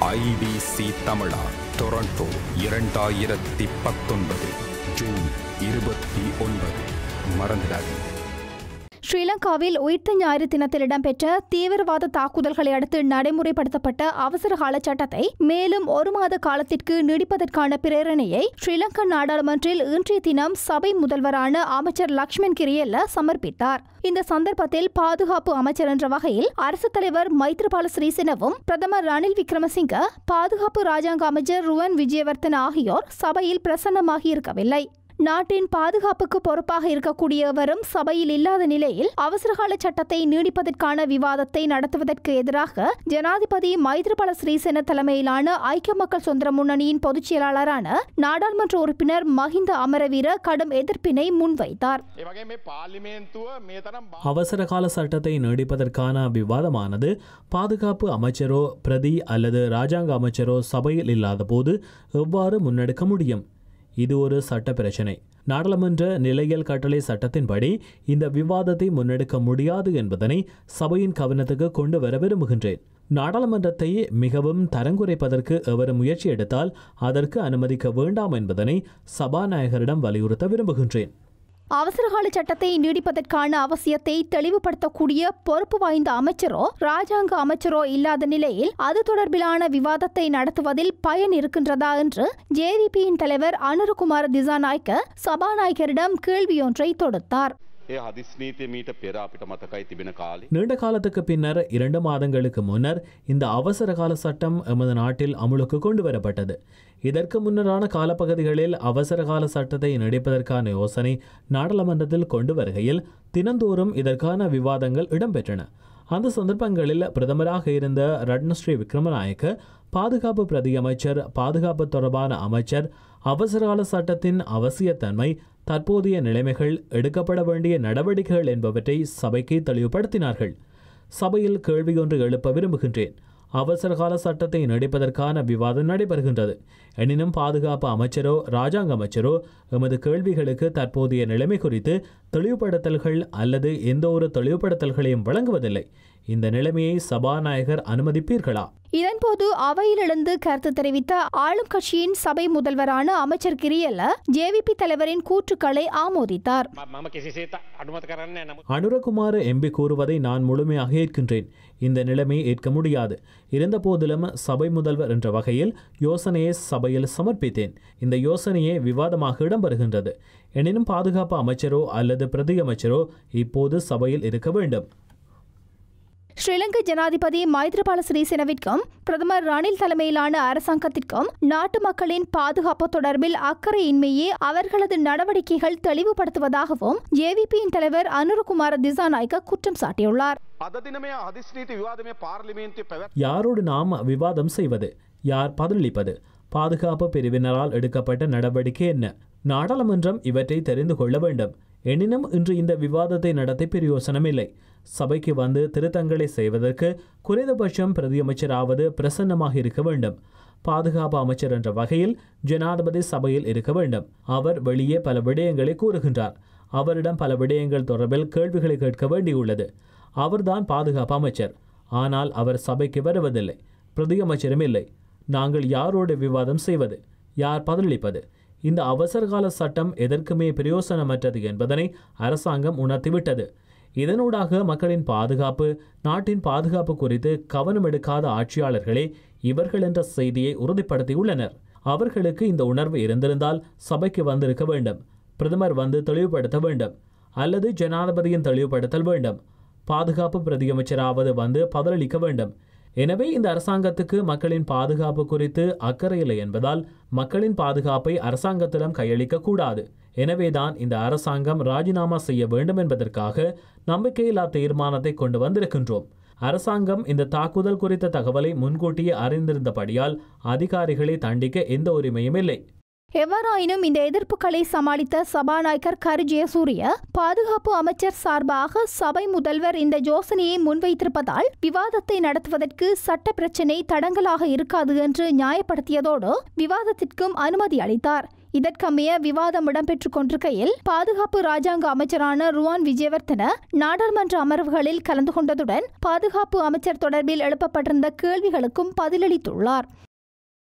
IBC தமிழா Toronto இரண்டாயிரத்தி பத்தொன்பது ஜூன் இருபத்தி ஒன்பது மறந்துடாதீங்க ஸ்ரீலங்காவில் உயிர்த்த ஞாயிறு தினத்தில் இடம்பெற்ற தீவிரவாத தாக்குதல்களை அடுத்து நடைமுறைப்படுத்தப்பட்ட அவசர கால சட்டத்தை மேலும் ஒரு மாத காலத்திற்கு நீடிப்பதற்கான பிரேரணையை ஸ்ரீலங்கா நாடாளுமன்றில் இன்றைய தினம் சபை முதல்வரான அமைச்சர் லக்ஷ்மண் கிரியல்ல சமர்ப்பித்தார் இந்த சந்தர்ப்பத்தில் பாதுகாப்பு அமைச்சர் என்ற வகையில் அரசு தலைவர் மைத்ரிபால சிறிசேனவும் பிரதமர் ரணில் விக்ரமசிங்க பாதுகாப்பு ராஜாங்க அமைச்சர் ருவன் விஜயவர்தன ஆகியோர் சபையில் பிரசன்னமாகி இருக்கவில்லை நாட்டின் பாதுகாப்புக்கு பொறுப்பாக இருக்கக்கூடியவரும் சபையில் இல்லாத நிலையில் அவசரகால சட்டத்தை நீடிப்பதற்கான விவாதத்தை நடத்துவதற்கு எதிராக ஜனாதிபதி மைத்ரிபால ஸ்ரீசேன தலைமையிலான ஐக்கிய மக்கள் சுதந்திர முன்னணியின் பொதுச் செயலாளரான நாடாளுமன்ற உறுப்பினர் மஹிந்த அமரவீர கடும் எதிர்ப்பினை முன்வைத்தார் ඒ වගේ මේ පාර්ලිමේන්තුව මේ තරම් බා- அவசர கால சட்டத்தை நீடிப்பதற்கான விவாதமானது பாதுகாப்பு அமைச்சரோ பிரதி அல்லது ராஜாங்க அமைச்சரோ சபையில் இல்லாத போது எவ்வாறு முன்னெடுக்க முடியும் இது ஒரு சட்ட பிரச்சினை நாடாளுமன்ற நிலையியல் கட்டளை சட்டத்தின்படி இந்த விவாதத்தை முன்னெடுக்க முடியாது என்பதனை சபையின் கவனத்துக்கு கொண்டு வர விரும்புகின்றேன் நாடாளுமன்றத்தை மிகவும் தரங்குறைப்பதற்கு எவரும் முயற்சி எடுத்தால் அதற்கு அனுமதிக்க வேண்டாம் என்பதனை சபாநாயகரிடம் வலியுறுத்த விரும்புகின்றேன் அவசரகால சட்டத்தை நீடிப்பதற்கான அவசியத்தை தெளிவுபடுத்தக்கூடிய பொறுப்பு வாய்ந்த அமைச்சரோ ராஜாங்க அமைச்சரோ இல்லாத நிலையில் அது தொடர்பிலான விவாதத்தை நடத்துவதில் பயன் இருக்கின்றதா என்று ஜேவிபியின் தலைவர் அனுருகுமார திசாநாயக்க சபாநாயகரிடம் கேள்வியொன்றை தொடுத்தார் ඒ හදිස් නීතිය මීට පෙර අපිට මතකයි තිබෙන කාලේ நீண்ட காலத்துக்கு பின்னர் இரண்டு மாதங்களுக்கு முன்னர் இந்த அவசர கால சட்டம் எமது நாட்டில் அமுலுக்கு கொண்டு வரப்பட்டது இதற்கு முன்னரான காலப்பகுதிகளில் அவசர கால சட்டத்தை நீடிப்பதற்கான யோசனை நாடாளுமன்றத்தில் கொண்டு வருகையில் தினந்தோறும் இதற்கான விவாதங்கள் இடம்பெற்றன அந்த சந்தர்ப்பங்களில் பிரதமராக இருந்த ரட்னஸ்ரீ விக்ரமநாயக்க பாதுகாப்பு பிரதி அமைச்சர் பாதுகாப்பு தொடர்பான அமைச்சர் அவசரகால சட்டத்தின் அவசியத்தன்மை தற்போதைய நிலைமைகள் எடுக்கப்பட வேண்டிய நடவடிக்கைகள் என்பவற்றை சபைக்கு தெளிவுபடுத்தினார்கள் சபையில் கேள்வி ஒன்று எழுப்ப விரும்புகின்றேன் அவசரகால சட்டத்தை நீடிப்பதற்கான விவாதம் நடைபெறுகின்றது எனினும் பாதுகாப்பு அமைச்சரோ ராஜாங்க அமைச்சரோ எமது கேள்விகளுக்கு தற்போதைய நிலைமை குறித்து தெளிவுபடுத்தல்கள் அல்லது எந்த ஒரு தெளிவுபடுத்தல்களையும் வழங்குவதில்லை இந்த நிலைமையை சபாநாயகர் அனுமதிப்பீர்களா இதன்போது அவையில் எழுந்து கருத்து தெரிவித்த ஆளும் கட்சியின் சபை முதல்வரான அமைச்சர் கிரியல்ல ஜேவிபி தலைவரின் கூற்றுக்களை ஆமோதித்தார் ම- මම කිසිසේත අනුමත කරන්න නමුත් அனுரகுமார் எம்பி கூறுவதை நான் முழுமையாக ஏற்கின்றேன் இந்த நிலைமையை ஏற்க முடியாது இருந்தபோதிலும் சபை முதல்வர் என்ற வகையில் யோசனையை சபையில் சமர்ப்பித்தேன் இந்த யோசனையே விவாதமாக இடம்பெறுகின்றது எனினும் பாதுகாப்பு அமைச்சரோ அல்லது பிரதி அமைச்சரோ இப்போது சபையில் இருக்க வேண்டும் ஸ்ரீலங்கா ஜனாதிபதி மைத்ரிபால சிறிசேனவிற்கும் பிரதமர் ரணில் தலைமையிலான அரசாங்கத்திற்கும் நாட்டு மக்களின் பாதுகாப்பு தொடர்பில் அக்கறையின்மையே அவர்களது நடவடிக்கைகள் தெளிவுபடுத்துவதாகவும் ஜேவிபியின் தலைவர் அனுருகுமார திசாநாயக்க குற்றம் சாட்டியுள்ளார் අද දින මේ හදිස් නීති විවාදමය පාර්ලිමේන්තුව පැවැත් யாரோடு நாம் விவாதம் செய்வது யார் பதிலளிப்பது பாதுகாப்பு பிரிவினரால் எடுக்கப்பட்ட நடவடிக்கை என்ன நாடாளுமன்றம் இவற்றை தெரிந்து கொள்ள வேண்டும் எனினும் இன்று இந்த விவாதத்தை நடத்தி பிரயோசனமில்லை சபைக்கு வந்து திருத்தங்களை செய்வதற்கு குறைந்தபட்சம் பிரதியமைச்சராவது பிரசன்னமாக இருக்க வேண்டும் பாதுகாப்பு அமைச்சர் என்ற வகையில் ஜனாதிபதி சபையில் இருக்க வேண்டும் அவர் வெளியே பல விடயங்களை கூறுகின்றார் அவரிடம் பல விடயங்கள் தொடர்பில் கேள்விகளை கேட்க வேண்டியுள்ளது அவர்தான் பாதுகாப்பு அமைச்சர் ஆனால் அவர் சபைக்கு வருவதில்லை பிரதியமைச்சரும் இல்லை நாங்கள் யாரோடு விவாதம் செய்வது யார் பதிலளிப்பது இந்த அவசரகால சட்டம் எதற்குமே பிரயோசனமற்றது என்பதனை அரசாங்கம் உணர்த்திவிட்டது இதனூடாக மக்களின் பாதுகாப்பு நாட்டின் பாதுகாப்பு குறித்து கவனம் எடுக்காத ஆட்சியாளர்களே இவர்கள் என்ற செய்தியை உறுதிப்படுத்தியுள்ளனர் அவர்களுக்கு இந்த உணர்வு இருந்திருந்தால் சபைக்கு வந்திருக்க வேண்டும் பிரதமர் வந்து தெளிவுபடுத்த வேண்டும் அல்லது ஜனாதிபதியின் தெளிவுபடுத்தல் வேண்டும் பாதுகாப்பு பிரதியமைச்சராவது வந்து பதிலளிக்க வேண்டும் எனவே இந்த அரசாங்கத்துக்கு மக்களின் பாதுகாப்பு குறித்து அக்கறை இல்லை என்பதால் மக்களின் பாதுகாப்பை அரசாங்கத்திடம் கையளிக்க கூடாது எனவேதான் இந்த அரசாங்கம் ராஜினாமா செய்ய வேண்டும் என்பதற்காக நம்பிக்கையில்லா தீர்மானத்தை கொண்டு வந்திருக்கின்றோம் அரசாங்கம் இந்த தாக்குதல் குறித்த தகவலை முன்கூட்டியே அறிந்திருந்தபடியால் அதிகாரிகளை தண்டிக்க எந்த உரிமையும் இல்லை எவ்வாறாயினும் இந்த எதிர்ப்புகளை சமாளித்த சபாநாயகர் கரு ஜெயசூரிய பாதுகாப்பு அமைச்சர் சார்பாக சபை முதல்வர் இந்த யோசனையை முன்வைத்திருப்பதால் விவாதத்தை நடத்துவதற்கு சட்ட பிரச்சினை தடங்கலாக இருக்காது என்று நியாயப்படுத்தியதோடு விவாதத்திற்கும் அனுமதி அளித்தார் இதற்கமைய விவாதம் இடம்பெற்றுக் கொண்டிருக்கையில் பாதுகாப்பு ராஜாங்க அமைச்சரான ருவான் விஜயவர்தன நாடாளுமன்ற அமர்வுகளில் கலந்து கொண்டதுடன் பாதுகாப்பு அமைச்சர் தொடர்பில் எழுப்பப்பட்டிருந்த கேள்விகளுக்கும் பதிலளித்துள்ளார்